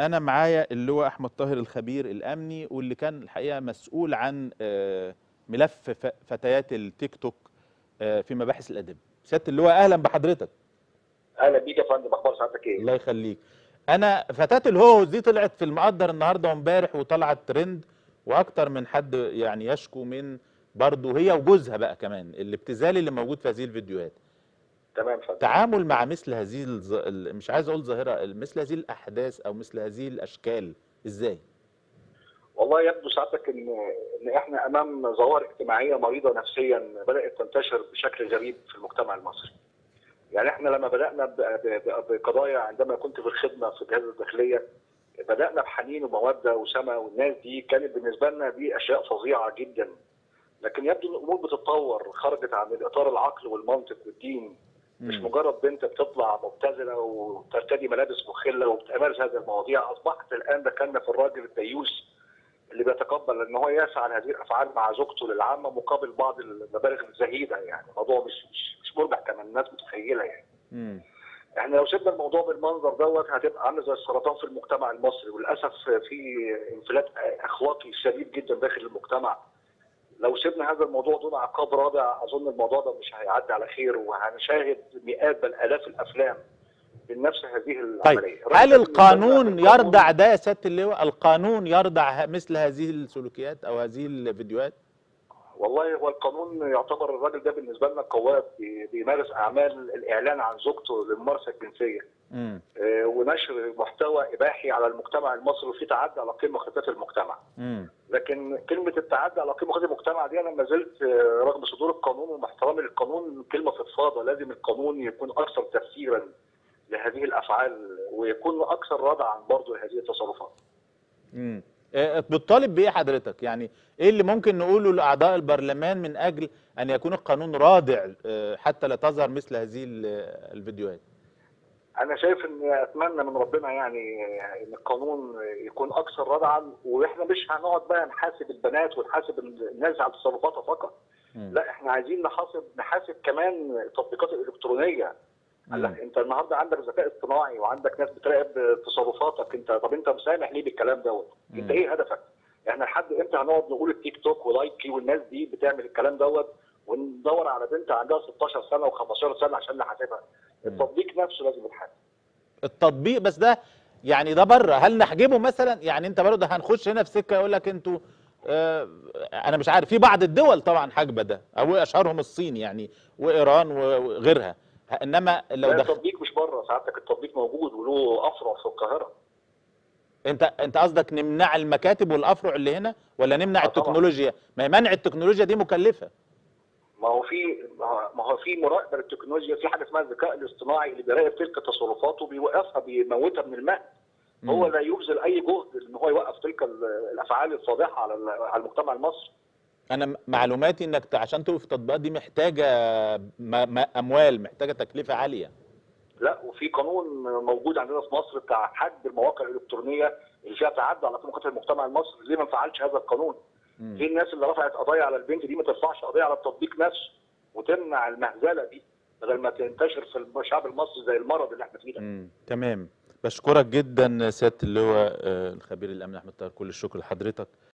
انا معايا اللواء احمد طاهر الخبير الامني واللي كان الحقيقه مسؤول عن آه، ملف ف- فتيات التيك توك آه، في مباحث الادب سياده اللواء اهلا بحضرتك اهلا بيك يا فندم اخبار سعادتك ايه؟ الله يخليك انا فتاه الهوز دي طلعت في المقدر النهارده وامبارح وطلعت ترند واكتر من حد يعني يشكو من برضه هي وجوزها بقى كمان الابتذال اللي موجود في هذه الفيديوهات تمام يا فندم التعامل مع مثل هذه الز... ال- مش عايز اقول ظاهره مثل هذه الاحداث او مثل هذه الاشكال ازاي والله يبدو سعادتك ان ان احنا امام ظواهر اجتماعيه مريضه نفسيا بدات تنتشر بشكل غريب في المجتمع المصري. يعني احنا لما بدانا ب- ب- ب- بقضايا عندما كنت في الخدمه في الجهاز الداخليه بدانا بحنين وموده وسما والناس دي كانت بالنسبه لنا دي اشياء فظيعه جدا. لكن يبدو ان الامور بتتطور خرجت عن الاطار العقل والمنطق والدين مش مم. مجرد بنت بتطلع مبتذله وترتدي ملابس مخله وبتمارس هذه المواضيع اصبحت الان دخلنا في الراجل الديوس اللي بيتقبل ان هو يسعى لهذه الافعال مع زوجته للعامه مقابل بعض المبالغ الزهيده يعني الموضوع مش مش مش مربح كما الناس متخيله يعني مم. احنا لو سيبنا الموضوع بالمنظر دوت هتبقى عامله زي السرطان في المجتمع المصري وللاسف في انفلات اخلاقي شديد جدا داخل المجتمع لو سيبنا هذا الموضوع دون عقاب رادع اظن الموضوع ده مش هيعدي على خير وهنشاهد مئات بل الاف الافلام من نفس هذه طيب العمليه هل الراجل ده القانون بالنسبة لنا يردع ده يا سياده اللواء القانون يردع ه- مثل هذه السلوكيات او هذه الفيديوهات والله هو القانون يعتبر الراجل ده بالنسبه لنا قواد بي- بيمارس اعمال الاعلان عن زوجته للممارسه الجنسيه مم. آه، ونشر محتوى اباحي على المجتمع المصري وفي تعدي على قيم وخطات المجتمع مم. لكن كلمه التعدي على قيم وخطات المجتمع دي انا ما زلت آه، رغم صدور القانون ومع احترامي للقانون كلمه فضفاضه لازم القانون يكون اكثر تفسيرا لهذه الافعال ويكون اكثر ردعا برضه لهذه التصرفات مم. آه، بتطالب بايه حضرتك يعني ايه اللي ممكن نقوله لاعضاء البرلمان من اجل ان يكون القانون رادع آه، حتى لا تظهر مثل هذه ال- الفيديوهات انا شايف ان اتمنى من ربنا يعني ان القانون يكون اكثر ردعا واحنا مش هنقعد بقى نحاسب البنات ونحاسب الناس على تصرفاتها فقط مم. لا احنا عايزين نحاسب نحاسب كمان التطبيقات الالكترونيه مم. لا انت النهارده عندك ذكاء اصطناعي وعندك ناس بتراقب تصرفاتك انت طب انت مسامح ليه بالكلام دوت؟ انت مم. ايه هدفك؟ احنا لحد امتى هنقعد نقول التيك توك ولايكي والناس دي بتعمل الكلام دوت وندور على بنت عندها 16 سنه و15 سنه عشان نحاسبها التطبيق نفسه لازم يتحاسب التطبيق بس ده يعني ده بره هل نحجبه مثلا يعني انت برضه هنخش هنا في سكه يقول لك انتوا آه انا مش عارف في بعض الدول طبعا حاجبه ده او اشهرهم الصين يعني وايران وغيرها ه- انما لو لا دخل التطبيق مش بره سعادتك التطبيق موجود وله افرع في القاهره انت انت قصدك نمنع المكاتب والافرع اللي هنا ولا نمنع آه طبعا. التكنولوجيا ما هي منع التكنولوجيا دي مكلفه ما هو في ما هو في مراقبه للتكنولوجيا في حاجه اسمها الذكاء الاصطناعي اللي بيراقب تلك التصرفات وبيوقفها بيموتها من الماء هو مم. لا يبذل اي جهد ان هو يوقف تلك ال- الافعال الفاضحه على ال- على المجتمع المصري انا م- معلوماتي انك ت- عشان توقف التطبيقات دي محتاجه م- م- اموال محتاجه تكلفه عاليه لا وفي قانون موجود عندنا في مصر بتاع حد المواقع الالكترونيه اللي فيها تعدي على قيمه المجتمع المصري ليه ما نفعلش هذا القانون؟ مم. ليه الناس اللي رفعت قضايا على البنت دي ما ترفعش قضيه على التطبيق نفسه وتمنع المهزله دي بدل ما تنتشر في الشعب المصري زي المرض اللي احنا فيه ده مم. تمام بشكرك جدا سياده اللواء آه، الخبير الامن احمد طاهر كل الشكر لحضرتك